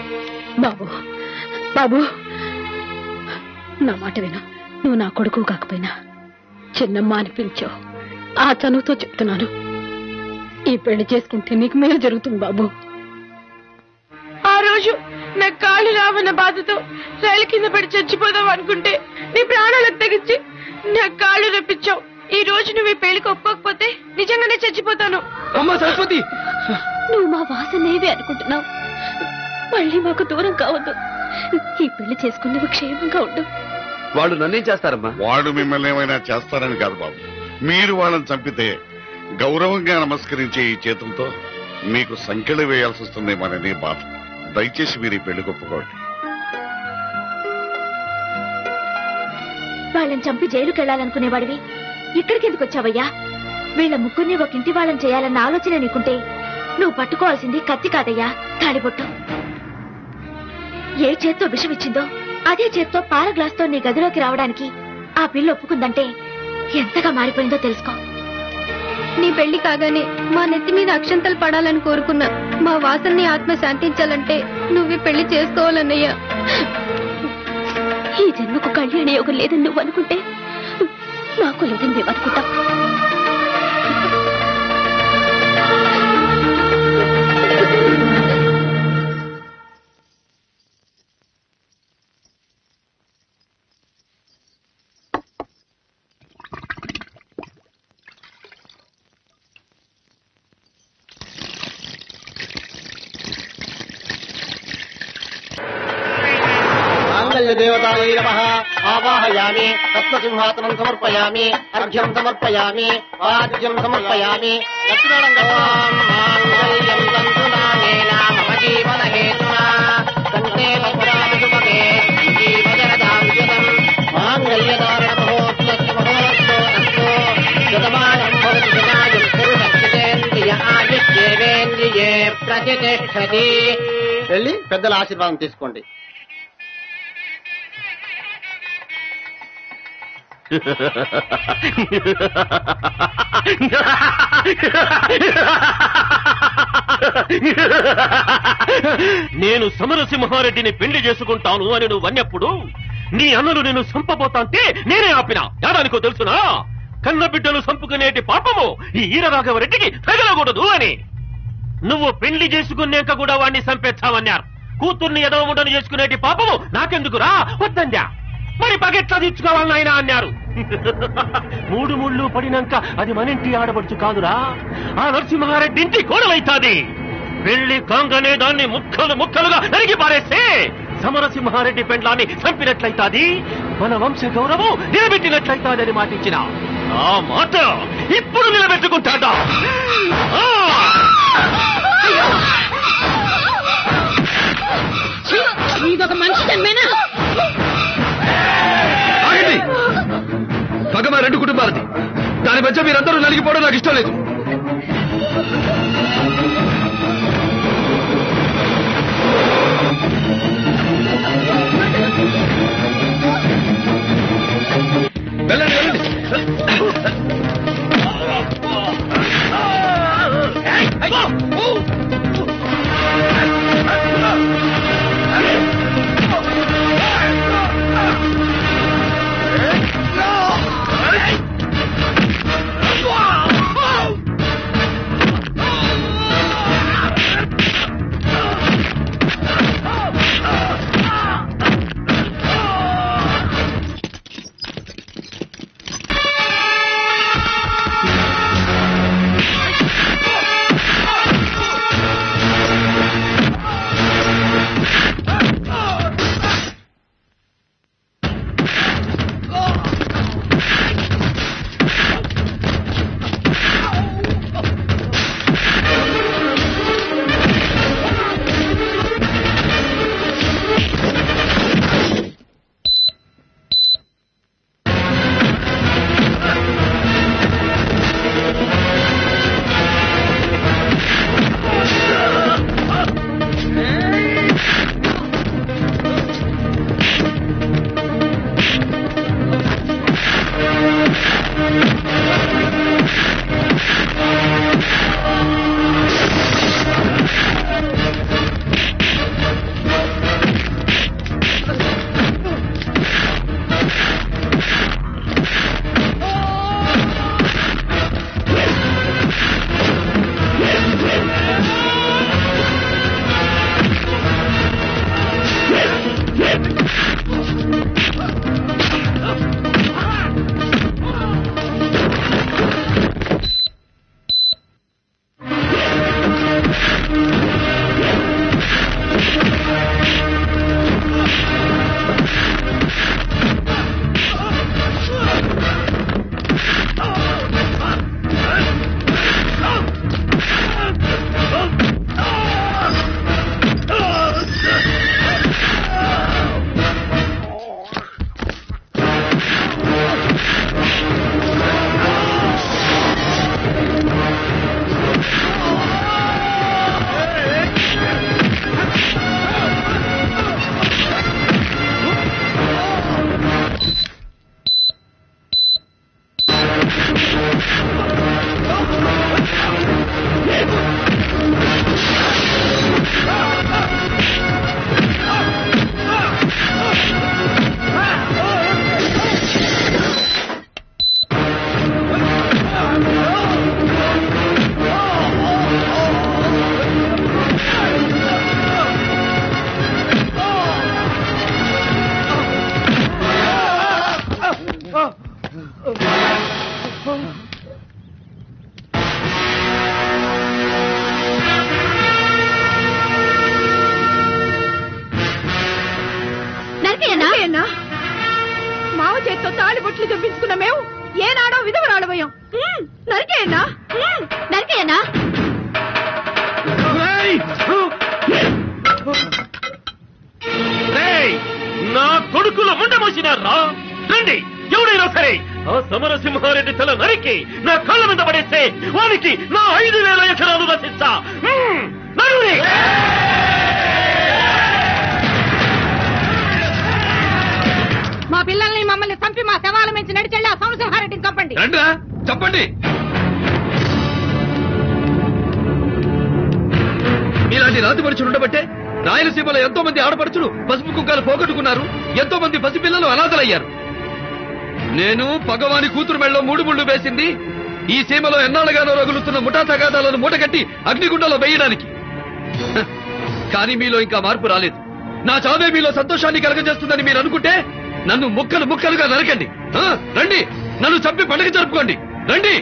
బాబు బాబు నా మాట విను నువ్వు నా కొడుకు కాకపోయినా చిన్నమ్మ అని పిలిచావు ఆ చనువుతో చెప్తున్నాను ఈ పెళ్లి చేసుకుంటే నీకు మేలు జరుగుతుంది బాబు ఆ రోజు నా కాళ్ళు రావన్న బాధతో రైలు కింద పడి చచ్చిపోదాం అనుకుంటే నీ ప్రాణాలకు తెగించి నా కాళ్ళు రప్పించావు ఈ రోజు నువ్వు ఈ పెళ్లికి ఒప్పుకోకపోతే నిజంగానే చచ్చిపోతాను అమ్మా సరస్వతి నువ్వు మా వాసనేవి అనుకుంటున్నావు మళ్ళీ మాకు దూరం కావద్దు ఈ పెళ్లి చేసుకుని నువ్వు క్షేమంగా ఉండు వాళ్ళు నన్నేం చేస్తారమ్మా వాడు మిమ్మల్ని ఏమైనా చేస్తారని కాదు బాబు మీరు వాళ్ళని చంపితే గౌరవంగా నమస్కరించే ఈ చేతులతో మీకు సంఖ్యలు వేయాల్సి వస్తుందేమోనని బాధ దయచేసి మీరు ఈ పెళ్లి ఒప్పుకోండి వాళ్ళని చంపి జైలుకి వెళ్లాలనుకునేవాడివి ఇక్కడికి ఎందుకు వచ్చావయ్యా వీళ్ళ ముగ్గురిని ఒక ఇంటి వాళ్ళని చేయాలన్న ఆలోచన నీకుంటే నువ్వు పట్టుకోవాల్సింది కత్తి కాదయ్యా తాళిబొట్టు ఏ చేత్తో విషం ఇచ్చిందో అదే చేత్తో పాల గ్లాస్తో నీ గదిలోకి రావడానికి ఆ పిల్ల ఒప్పుకుందంటే ఎంతగా మారిపోయిందో తెలుసుకో నీ పెళ్లి కాగానే మా నెత్తి మీద అక్షంతలు పడాలని కోరుకున్నా మా వాసన్ని ఆత్మ శాంతించాలంటే నువ్వు ఈ పెళ్లి చేసుకోవాలన్నయ్యా ఈ జన్మకు కళ్యాణ యోగం లేదని నువ్వు అనుకుంటే నాకు లేదని మేము అనుకుంటాం మాంగళ్యదేవతాయై నమః ఆవాహయామి రత్నసింహాసనం సమర్పయామి అర్ఘ్యం సమర్పయామి వాద్యం సమర్పయామి దక్షిణం గవాం మాంగళ్యం తంతునానేన మమ జీవన హేతునా కంటే భద్రామి సుమగే జీవజనదాం శతం మాంగళ్యధారణ మహోత్సవ మహోత్సవ అస్తో శతమానం భవతి శతాయుం పురుషేంద్రియ ఆయుష్యేవేంద్రియే ప్రతిష్టతి వెళ్ళి పెద్దల ఆశీర్వాదం తీసుకోండి నేను సమరసింహారెడ్డిని పెళ్లి చేసుకుంటాను అని నువ్వు అన్నప్పుడు నీ అన్నలు నేను సంపబోతాంటే నేనే ఆపిన యాదానికో తెలుసునా కన్న బిడ్డలు సంపుకునేటి పాపము ఈ ఈరరాఘవరెడ్డికి తగలకూడదు అని నువ్వు పెళ్లి చేసుకున్నాక కూడా వాణ్ణి సంపెచ్చావన్నారు కూతుర్ని ఎదవముడని చేసుకునేటి పాపము నాకెందుకురా వద్దందా మరి పగెట్లా తీర్చుకోవాలని ఆయన అన్నారు మూడు ముళ్ళు పడినాక అది మనింటి ఆడబడుచు కాదురా ఆ నరసింహారెడ్డి ఇంటి కోడలైతాది పెళ్లి కాంగనే దాన్ని ముక్కలు ముక్కలుగా నరిగి పారేస్తే సమరసింహారెడ్డి పెండ్లాన్ని చంపినట్లయితాది మన వంశ గౌరవం నిలబెట్టినట్లయితాదని మాటిచ్చిన ఆ మాట ఇప్పుడు నిలబెట్టుకుంటాడా ఆ! ఇదొక మనిషి జన్మేనా ఆగండి పగ మా రెండు కుటుంబాలది దాని మధ్య మీరందరూ నలిగిపోవడం నాకు ఇష్టం లేదు వెళ్ళండి వెళ్ళండి ఆ చేత్తో తాళి బొట్లు చూపించుకున్న మేము ఏనాడో విధవరాడమయ్యాం నరికేయన్నా నరికేయనా రేయ్! రేయ్! నా కొడుకుల ముండ మోసినారా రండి ఎవడైనా సరే ఆ సమరసింహారెడ్డి తల నరికి నా కళ్ళ మీద పడేస్తే వానికి నా ఐదు వేల ఎకరాలు రచిస్తా నడుని మా పిల్లల్ని మమ్మల్ని చంపి మా శవాల మించి నడిచెళ్ళి ఆ సంవత్సరారెడ్డిని చంపండి రండ్రా చెప్పండి మీలాంటి రాతి మనుషులు ఉండబట్టే రాయలసీమలో ఎంతో మంది ఆడపడుచులు పసుపు కుక్కలు పోగొట్టుకున్నారు ఎంతో మంది పసిపిల్లలు అనాథలయ్యారు నేను పగవాని కూతురు మెళ్ళలో మూడు ముళ్ళు వేసింది ఈ సీమలో ఎన్నాళ్ళగానో రగులుతున్న ముఠా తగాదాలను మూటగట్టి అగ్నిగుండంలో వేయడానికి హ, కానీ మీలో ఇంకా మార్పు రాలేదు నా చావే మీలో సంతోషాన్ని కలగజేస్తుందని మీరు అనుకుంటే నన్ను ముక్కలు ముక్కలుగా నరకండి ఆ, రండి నన్ను చంపి పండుగ జరుపుకోండి రండి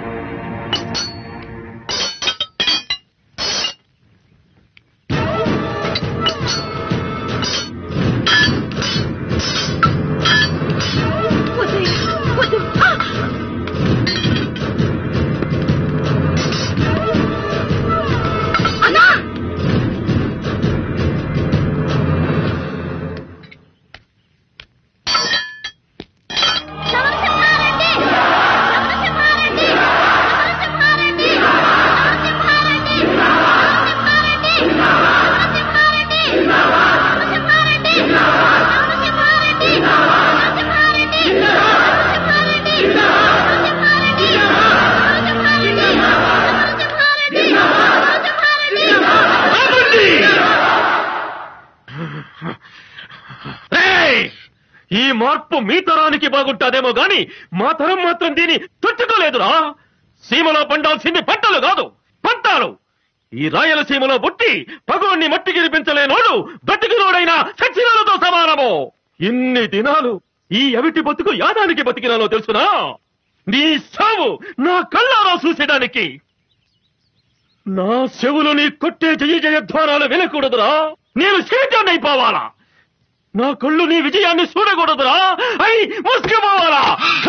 రేయ్! ఈ మార్పు మీ తరానికి బాగుంటాదేమో గాని మా తరం మాత్రం దీన్ని తట్టుకోలేదురా సీమలో పండాల్సింది పంటలు కాదు పంటాలు ఈ రాయలసీమలో పుట్టి పగోన్ని మట్టి గిరిపించలేనోడు బతికినోడైనా సచ్చినాలతో సమానము ఇన్ని దినాలు ఈ అవిటి బతుకు యాదానికి బతికినాలో తెలుసునా నీ సావు నా కళ్ళారా చూసేయడానికి నా చెవులు నీ కొట్టే జయ జయధ్వానాలు వినకూడదురా నేను శీతాన్ని అయిపోవాలా నా కళ్ళు నీ విజయాన్ని చూడకూడదురా అయి ముసుకుపోవాలా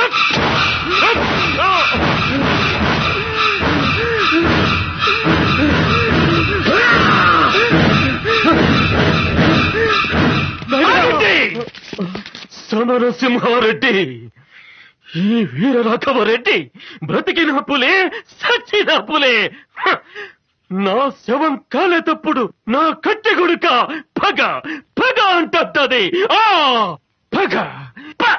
సమరసింహారెడ్డి ఈ వీర రాఘవరెడ్డి బ్రతికిన పులే సచ్చిన పులే హ! నా శవం కాలేటప్పుడు నా కట్టె గుడుక పగ పగ అంటది ఆ పగ ప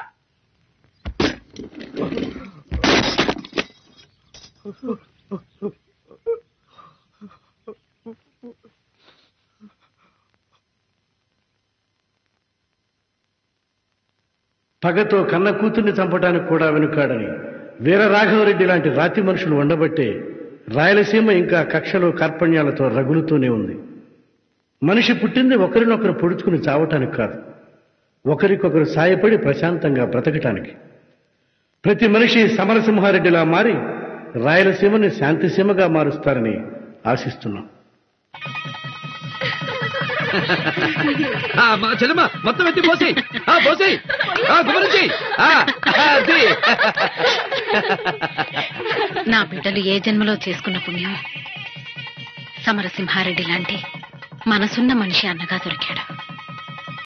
పగతో కన్న కూతుర్ని చంపడానికి కూడా వెనుకాడని వీర రాఘవరెడ్డి లాంటి రాతి మనుషులు ఉండబట్టే రాయలసీమ ఇంకా కక్షలు కార్పణ్యాలతో రగులుతూనే ఉంది మనిషి పుట్టింది ఒకరినొకరు పొడుచుకుని చావటానికి కాదు ఒకరికొకరు సాయపడి ప్రశాంతంగా బ్రతకటానికి ప్రతి మనిషి సమరసింహారెడ్డిలా మారి రాయలసీమని శాంతిసీమగా మారుస్తారని ఆశిస్తున్నాం ఆ, మా చెల్లెమ్మ మొత్తం ఎత్తి పోసి ఆ పోసి ఆ గుమరించి ఆ అది నా బిడ్డలు ఏ జన్మలో చేసుకున్న పుణ్యం సమరసింహారెడ్డి లాంటి మనసున్న మనిషి అన్నగా దొరికాడు